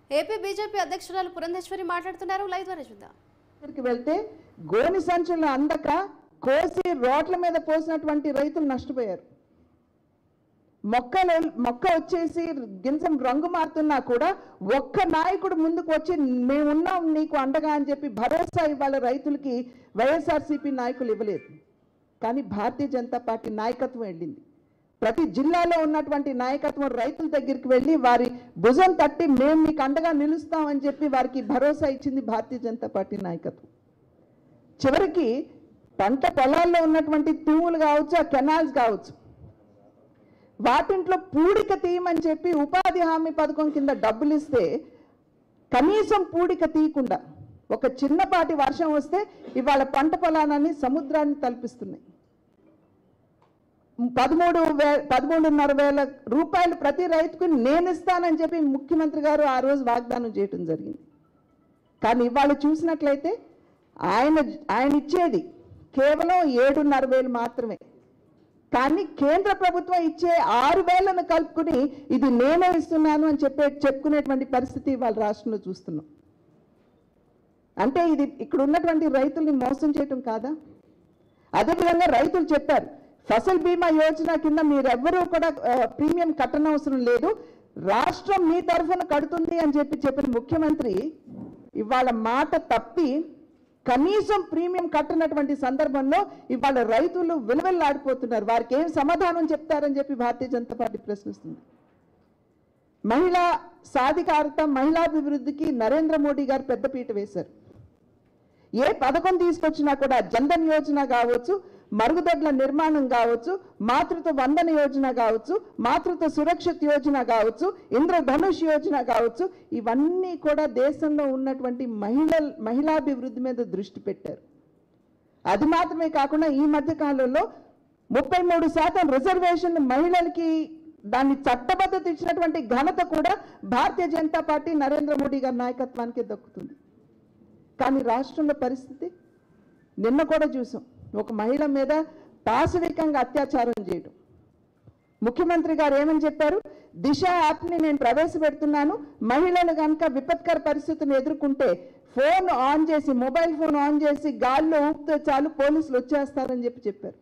AP BJP అధ్యక్షురాలు పురంధేశ్వరి మాట్లాడుతున్నారు live ద్వారా చూద్దాం దగ్గరికి వెళ్తే గోని సంచులు అందక కోసి రోడ్ల మీద పోసినటువంటి రైతులు నష్టపోయారు మొక్కలు మొక్క వచ్చేసి గింజం రంగు మారుతున్నా కూడా ఒక్క నాయకుడు ముందుకు వచ్చి మేమున్నాం నీకు అండగా అని చెప్పి భరోసా ఇవాళ రైతులకి వైఎస్ఆర్సీపీ నాయకులు ఇవ్వలేదు కానీ భారతీయ జనతా పార్టీ నాయకత్వం వెళ్ళింది ప్రతి జిల్లాలో ఉన్నటువంటి నాయకత్వం రైతుల దగ్గరికి వెళ్ళి వారి భుజం తట్టి మేము మీకు అండగా నిలుస్తామని చెప్పి వారికి భరోసా ఇచ్చింది భారతీయ జనతా పార్టీ నాయకత్వం చివరికి పంట పొలాల్లో ఉన్నటువంటి తూములు కావచ్చు ఆ కెనాల్స్ కావచ్చు వాటింట్లో పూడిక తీయమని చెప్పి ఉపాధి హామీ పథకం కింద డబ్బులు ఇస్తే కనీసం పూడిక తీయకుండా ఒక చిన్నపాటి వర్షం వస్తే ఇవాళ పంట పొలాన్ని సముద్రాన్ని తలపిస్తున్నాయి పదమూడు వే పదమూడున్నర వేల రూపాయలు ప్రతి రైతుకు నేను ఇస్తానని చెప్పి ముఖ్యమంత్రి గారు ఆ రోజు వాగ్దానం చేయటం జరిగింది కానీ ఇవాళ చూసినట్లయితే ఆయన ఆయన ఇచ్చేది కేవలం ఏడున్నర వేలు మాత్రమే కానీ కేంద్ర ప్రభుత్వం ఇచ్చే ఆరు వేలను కలుపుకుని ఇది నేనే ఇస్తున్నాను అని చెప్పే చెప్పుకునేటువంటి పరిస్థితి వాళ్ళ రాష్ట్రంలో చూస్తున్నాం అంటే ఇది ఇక్కడ ఉన్నటువంటి రైతుల్ని మోసం చేయటం కాదా అదేవిధంగా రైతులు చెప్పారు ఫసల్ బీమా యోజన కింద మీరెవ్వరూ కూడా ఆ, ప్రీమియం కట్టనవసరం లేదు రాష్ట్రం మీ తరఫున కడుతుంది అని చెప్పి చెప్పిన ముఖ్యమంత్రి ఇవాళ మాట తప్పి కనీసం ప్రీమియం కట్టనటువంటి సందర్భంలో ఇవాళ రైతులు విలువెల్లాడిపోతున్నారు వారికి ఏం సమాధానం చెప్తారని చెప్పి భారతీయ జనతా పార్టీ ప్రశ్నిస్తుంది మహిళా సాధికారత మహిళాభివృద్ధికి నరేంద్ర మోడీ గారు పెద్దపీట వేశారు ఏ పథకం తీసుకొచ్చినా కూడా జన్ధన్ యోజన కావచ్చు మరుగుదొడ్ల నిర్మాణం కావచ్చు మాతృత్వ వందన యోజన కావచ్చు మాతృత్వ సురక్షిత్ యోజన కావచ్చు ఇంద్రధనుష్ యోజన కావచ్చు ఇవన్నీ కూడా దేశంలో ఉన్నటువంటి మహిళల మహిళాభివృద్ధి మీద దృష్టి పెట్టారు అది మాత్రమే కాకుండా ఈ మధ్య కాలంలో ముప్పై మూడు శాతం రిజర్వేషన్ మహిళలకి దాన్ని చట్టబద్ధత ఇచ్చినటువంటి ఘనత కూడా భారతీయ జనతా పార్టీ నరేంద్ర మోడీ గారి నాయకత్వానికి దక్కుతుంది కానీ రాష్ట్రంలో పరిస్థితి నిన్న కూడా చూసాం ఒక మహిళ మీద పాశవికంగా అత్యాచారం చేయడం ముఖ్యమంత్రి గారు ఏమని చెప్పారు దిశ యాప్ని నేను ప్రవేశపెడుతున్నాను మహిళలు కనుక విపత్కర పరిస్థితులను ఎదుర్కొంటే ఫోన్ ఆన్ చేసి మొబైల్ ఫోన్ ఆన్ చేసి గాల్లో ఊపితే చాలు పోలీసులు వచ్చేస్తారని చెప్పి చెప్పారు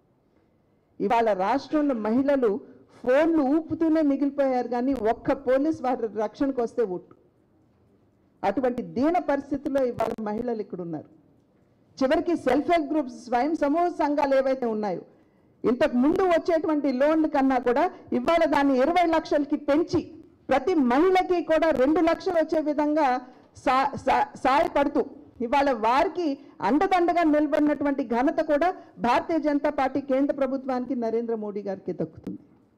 ఇవాళ రాష్ట్రంలో మహిళలు ఫోన్లు ఊపుతూనే మిగిలిపోయారు కానీ ఒక్క పోలీస్ వారి రక్షణకు వస్తే ఒట్టు అటువంటి దీన పరిస్థితిలో ఇవాళ మహిళలు ఇక్కడ ఉన్నారు చివరికి సెల్ఫ్ హెల్ప్ గ్రూప్స్ స్వయం సమూహ సంఘాలు ఏవైతే ఉన్నాయో ఇంతకు ముందు వచ్చేటువంటి లోన్ల కన్నా కూడా ఇవాళ దాన్ని ఇరవై లక్షలకి పెంచి ప్రతి మహిళకి కూడా రెండు లక్షలు వచ్చే విధంగా సా సా- సాయపడుతూ ఇవాళ వారికి అండదండగా నిలబడినటువంటి ఘనత కూడా భారతీయ జనతా పార్టీ కేంద్ర ప్రభుత్వానికి నరేంద్ర మోడీ గారికి దక్కుతుంది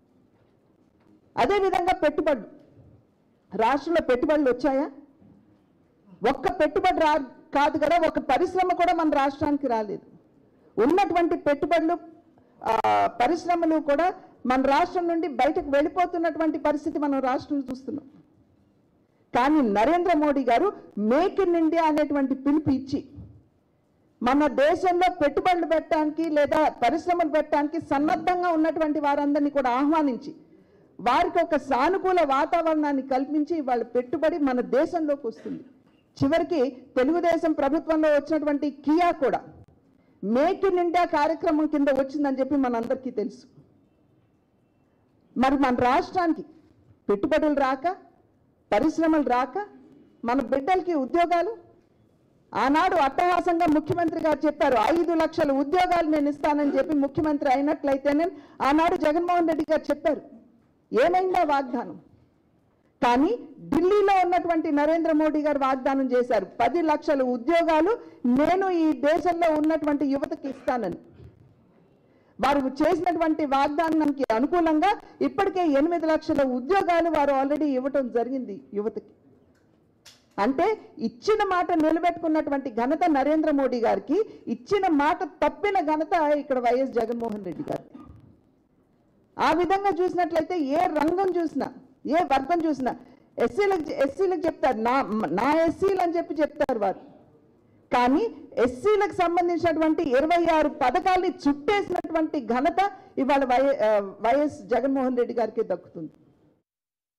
అదేవిధంగా పెట్టుబడులు రాష్ట్రంలో పెట్టుబడులు వచ్చాయా ఒక్క పెట్టుబడి రా కాదు కదా ఒక పరిశ్రమ కూడా మన రాష్ట్రానికి రాలేదు ఉన్నటువంటి పెట్టుబడులు ఆ, పరిశ్రమలు కూడా మన రాష్ట్రం నుండి బయటకు వెళ్ళిపోతున్నటువంటి పరిస్థితి మనం రాష్ట్రంలో చూస్తున్నాం కానీ నరేంద్ర మోడీ గారు మేక్ ఇన్ ఇండియా అనేటువంటి పిలుపు ఇచ్చి మన దేశంలో పెట్టుబడులు పెట్టడానికి లేదా పరిశ్రమలు పెట్టడానికి సన్నద్ధంగా ఉన్నటువంటి వారందరినీ కూడా ఆహ్వానించి వారికి ఒక సానుకూల వాతావరణాన్ని కల్పించి వాళ్ళ పెట్టుబడి మన దేశంలోకి వస్తుంది చివరికి తెలుగుదేశం ప్రభుత్వంలో వచ్చినటువంటి కియా కూడా మేక్ ఇన్ ఇండియా కార్యక్రమం కింద వచ్చిందని చెప్పి మనందరికీ తెలుసు మరి మన రాష్ట్రానికి పెట్టుబడులు రాక పరిశ్రమలు రాక మన బిడ్డలకి ఉద్యోగాలు ఆనాడు అట్టహాసంగా ముఖ్యమంత్రి గారు చెప్పారు ఐదు లక్షల ఉద్యోగాలు నేను ఇస్తానని చెప్పి ముఖ్యమంత్రి అయినట్లయితేనే ఆనాడు జగన్మోహన్ రెడ్డి గారు చెప్పారు ఏమైందా వాగ్దానం కానీ ఢిల్లీలో ఉన్నటువంటి నరేంద్ర మోడీ గారు వాగ్దానం చేశారు పది లక్షల ఉద్యోగాలు నేను ఈ దేశంలో ఉన్నటువంటి యువతకి ఇస్తానని వారు చేసినటువంటి వాగ్దానానికి అనుకూలంగా ఇప్పటికే ఎనిమిది లక్షల ఉద్యోగాలు వారు ఆల్రెడీ ఇవ్వటం జరిగింది యువతకి అంటే ఇచ్చిన మాట నిలబెట్టుకున్నటువంటి ఘనత నరేంద్ర మోడీ గారికి ఇచ్చిన మాట తప్పిన ఘనత ఇక్కడ వైఎస్ జగన్మోహన్ రెడ్డి గారికి ఆ విధంగా చూసినట్లయితే ఏ రంగం చూసినా ఏ వర్గం చూసినా ఎస్సీలకు ఎస్సీలకు చెప్తారు నా నా ఎస్సీలు అని చెప్పి చెప్తారు వారు కానీ ఎస్సీలకు సంబంధించినటువంటి ఇరవై ఆరు పథకాల్ని చుట్టేసినటువంటి ఘనత ఇవాళ వై ఆ, వైఎస్ జగన్మోహన్ రెడ్డి గారికి దక్కుతుంది